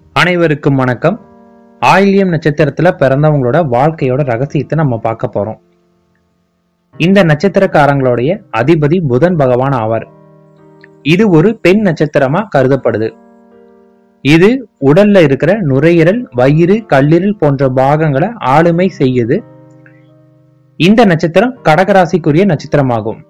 அனைவருக்கும் வணக்கம் ஆயில்யம் நட்சத்திரத்துல பிறந்தவங்களோட வாழ்க்கையோட ரகசியத்தை நம்ம பார்க்க போறோம் இந்த நட்சத்திரக்காரங்களுடைய அதிபதி புதன் பகவான் ஆவார் இது ஒரு பெண் நட்சத்திரமா கருதப்படுது இது உடல்ல இருக்கிற நுரையீரல் வயிறு கல்லீரல் போன்ற பாகங்களை ஆளுமை செய்யுது இந்த நட்சத்திரம் கடகராசிக்குரிய நட்சத்திரமாகும்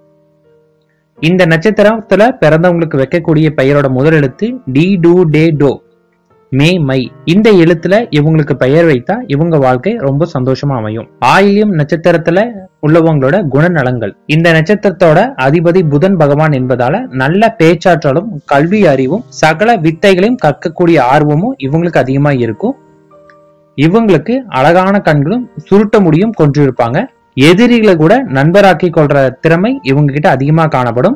இந்த நட்சத்திரத்துல பிறந்தவங்களுக்கு வைக்கக்கூடிய பெயரோட முதல் எழுத்து டி டூ டே டோ மே மை இந்த எழுத்துல இவங்களுக்கு பெயர் வைத்தா இவங்க வாழ்க்கை ரொம்ப சந்தோஷமா அமையும் ஆயில்யம் நட்சத்திரத்துல உள்ளவங்களோட குணநலங்கள் இந்த நட்சத்திரத்தோட அதிபதி புதன் பகவான் என்பதால நல்ல பேச்சாற்றலும் கல்வி அறிவும் சகல வித்தைகளையும் கற்கக்கூடிய ஆர்வமும் இவங்களுக்கு அதிகமா இருக்கும் இவங்களுக்கு அழகான கண்களும் சுருட்ட முடியும் கொண்டிருப்பாங்க எதிரிகளை கூட நண்பராக்கி கொள்ற திறமை இவங்க கிட்ட அதிகமா காணப்படும்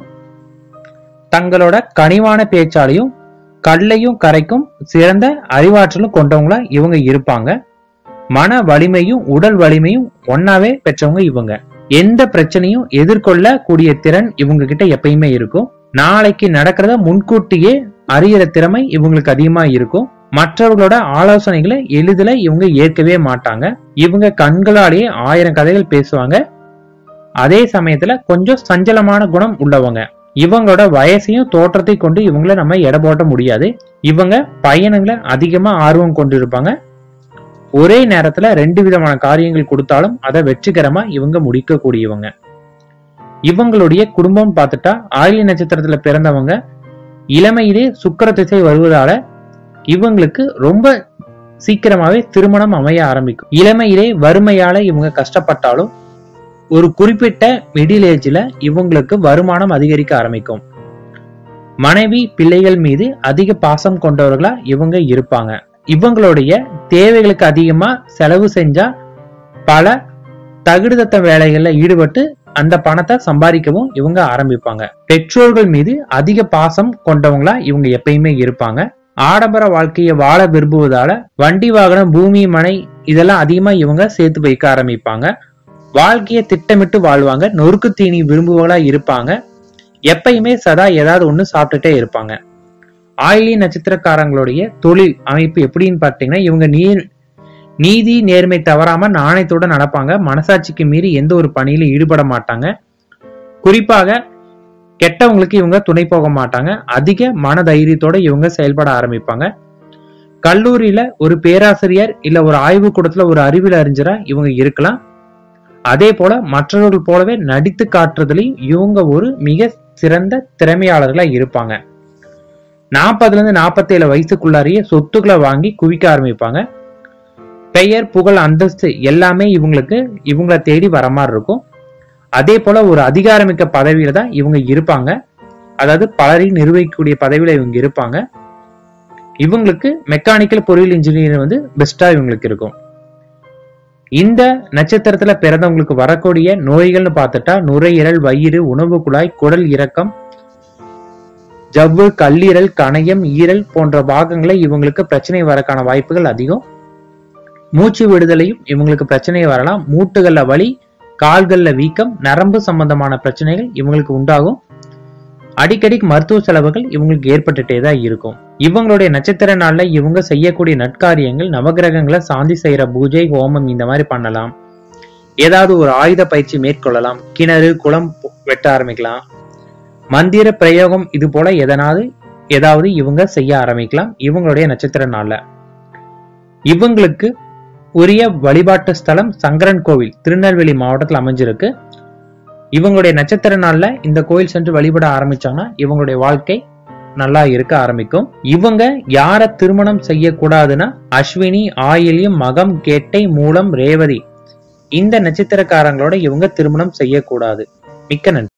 தங்களோட கனிவான பேச்சாலையும் கல்லையும் கரைக்கும் சிறந்த அறிவாற்றலும் கொண்டவங்களா இவங்க இருப்பாங்க மன வலிமையும் உடல் வலிமையும் ஒன்னாவே பெற்றவங்க இவங்க எந்த பிரச்சனையும் எதிர்கொள்ள கூடிய திறன் இவங்க கிட்ட எப்பயுமே இருக்கும் நாளைக்கு நடக்கிறத முன்கூட்டியே அறியிற திறமை இவங்களுக்கு அதிகமா இருக்கும் மற்றவர்களோட ஆலோசனைகளை எளிதில இவங்க ஏற்கவே மாட்டாங்க இவங்க கண்களாலேயே ஆயிரம் கதைகள் பேசுவாங்க அதே சமயத்துல கொஞ்சம் சஞ்சலமான குணம் உள்ளவங்க இவங்களோட வயசையும் தோற்றத்தை கொண்டு இவங்கள நம்ம எடை போட்ட முடியாது இவங்க பையனுங்களை அதிகமா ஆர்வம் கொண்டிருப்பாங்க ஒரே நேரத்துல ரெண்டு விதமான காரியங்கள் கொடுத்தாலும் அதை வெற்றிகரமா இவங்க முடிக்க கூடியவங்க இவங்களுடைய குடும்பம் பார்த்துட்டா ஆயிலி நட்சத்திரத்துல பிறந்தவங்க இளமையிலே சுக்கர திசை வருவதால இவங்களுக்கு ரொம்ப சீக்கிரமாவே திருமணம் அமைய ஆரம்பிக்கும் இளமையிலே வறுமையால இவங்க கஷ்டப்பட்டாலும் ஒரு குறிப்பிட்ட மிடில் ஏஜ்ல இவங்களுக்கு வருமானம் அதிகரிக்க ஆரம்பிக்கும் மனைவி பிள்ளைகள் மீது அதிக பாசம் கொண்டவர்களா இவங்க இருப்பாங்க இவங்களுடைய தேவைகளுக்கு அதிகமா செலவு செஞ்சா பல தகுடுதத்த வேலைகள்ல ஈடுபட்டு அந்த பணத்தை சம்பாதிக்கவும் இவங்க ஆரம்பிப்பாங்க பெற்றோர்கள் மீது அதிக பாசம் கொண்டவங்களா இவங்க எப்பயுமே இருப்பாங்க ஆடம்பர வாழ்க்கையை வாழ விரும்புவதால வண்டி வாகனம் பூமி மனை இதெல்லாம் அதிகமா இவங்க சேர்த்து வைக்க ஆரம்பிப்பாங்க வாழ்க்கையை திட்டமிட்டு வாழ்வாங்க நொறுக்கு தீனி விரும்புவங்களா இருப்பாங்க எப்பயுமே சதா ஏதாவது ஒண்ணு சாப்பிட்டுட்டே இருப்பாங்க ஆயிலி நட்சத்திரக்காரங்களுடைய தொழில் அமைப்பு எப்படின்னு பார்த்தீங்கன்னா இவங்க நீர் நீதி நேர்மை தவறாம நாணயத்தோட நடப்பாங்க மனசாட்சிக்கு மீறி எந்த ஒரு பணியிலும் ஈடுபட மாட்டாங்க குறிப்பாக கெட்டவங்களுக்கு இவங்க துணை போக மாட்டாங்க அதிக மன தைரியத்தோட இவங்க செயல்பட ஆரம்பிப்பாங்க கல்லூரியில ஒரு பேராசிரியர் இல்ல ஒரு ஆய்வு கூடத்துல ஒரு அறிவியல் அறிஞரா இவங்க இருக்கலாம் அதே போல மற்றவர்கள் போலவே நடித்து காட்டுறதுலயும் இவங்க ஒரு மிக சிறந்த திறமையாளர்களா இருப்பாங்க நாற்பதுல இருந்து நாற்பத்தேழு வயசுக்குள்ளாரியே சொத்துக்களை வாங்கி குவிக்க ஆரம்பிப்பாங்க பெயர் புகழ் அந்தஸ்து எல்லாமே இவங்களுக்கு இவங்கள தேடி வர மாதிரி இருக்கும் அதே போல ஒரு அதிகாரமிக்க பதவியில தான் இவங்க இருப்பாங்க அதாவது பலரையும் நிர்வகிக்கக்கூடிய பதவியில இவங்க இருப்பாங்க இவங்களுக்கு மெக்கானிக்கல் பொறியியல் இன்ஜினியர் வந்து பெஸ்டா இவங்களுக்கு இருக்கும் இந்த நட்சத்திரத்துல பிறந்தவங்களுக்கு வரக்கூடிய நோய்கள்னு பார்த்துட்டா நுரையீரல் வயிறு உணவு குழாய் குடல் இறக்கம் ஜவ்வு கல்லீரல் கணையம் ஈரல் போன்ற பாகங்களை இவங்களுக்கு பிரச்சனை வரக்கான வாய்ப்புகள் அதிகம் மூச்சு விடுதலையும் இவங்களுக்கு பிரச்சனை வரலாம் மூட்டுகள்ல வலி கால்கள்ல வீக்கம் நரம்பு சம்பந்தமான பிரச்சனைகள் இவங்களுக்கு உண்டாகும் அடிக்கடி மருத்துவ செலவுகள் இவங்களுக்கு ஏற்பட்டுட்டே தான் இருக்கும் இவங்களுடைய நட்சத்திர நாள்ல இவங்க செய்யக்கூடிய நட்காரியங்கள் நவகிரகங்களை சாந்தி செய்யற பூஜை ஹோமம் இந்த மாதிரி பண்ணலாம் ஏதாவது ஒரு ஆயுத பயிற்சி மேற்கொள்ளலாம் கிணறு குளம் வெட்ட ஆரம்பிக்கலாம் மந்திர பிரயோகம் இது போல எதனாவது ஏதாவது இவங்க செய்ய ஆரம்பிக்கலாம் இவங்களுடைய நட்சத்திர நாள்ல இவங்களுக்கு உரிய வழிபாட்டு ஸ்தலம் சங்கரன் கோவில் திருநெல்வேலி மாவட்டத்தில் அமைஞ்சிருக்கு இவங்களுடைய நட்சத்திர நாள்ல இந்த கோயில் சென்று வழிபட ஆரம்பிச்சாங்கன்னா இவங்களுடைய வாழ்க்கை நல்லா இருக்க ஆரம்பிக்கும் இவங்க யார திருமணம் செய்யக்கூடாதுன்னா அஸ்வினி ஆயிலியம் மகம் கேட்டை மூலம் ரேவதி இந்த நட்சத்திரக்காரங்களோட இவங்க திருமணம் செய்யக்கூடாது மிக்க நன்றி